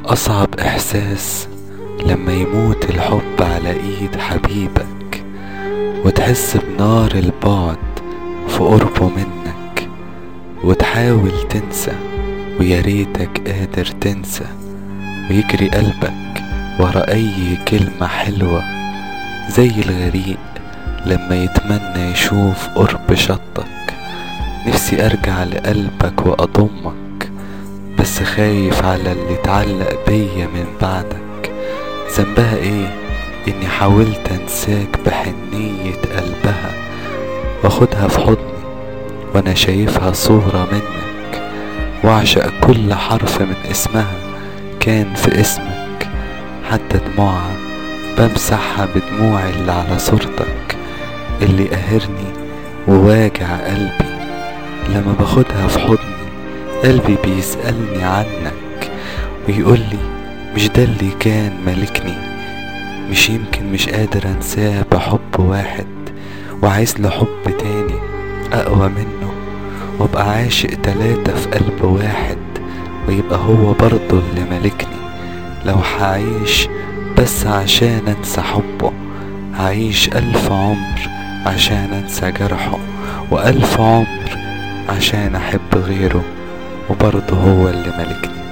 أصعب إحساس لما يموت الحب على إيد حبيبك وتحس بنار البعد في قربه منك وتحاول تنسى ويا ريتك قادر تنسى ويجري قلبك ورا أي كلمة حلوة زي الغريق لما يتمنى يشوف قرب شطك نفسي أرجع لقلبك وأضمك بس خايف على اللي اتعلق بيا من بعدك ذنبها ايه اني حاولت انساك بحنية قلبها واخدها في حضني وانا شايفها صورة منك واعشق كل حرف من اسمها كان في اسمك حتى دموعها بمسحها بدموعي اللي على صورتك اللي قاهرني وواجع قلبي لما باخدها في حضني قلبي بيسألني عنك ويقولي مش ده اللي كان مالكني مش يمكن مش قادر انساه بحب واحد وعايز له حب تاني اقوى منه وابقى عاشق تلاتة في قلب واحد ويبقى هو برضه اللي مالكني لو هعيش بس عشان انسى حبه هعيش الف عمر عشان انسى جرحه والف عمر عشان احب غيره وبرضه هو اللي ملكني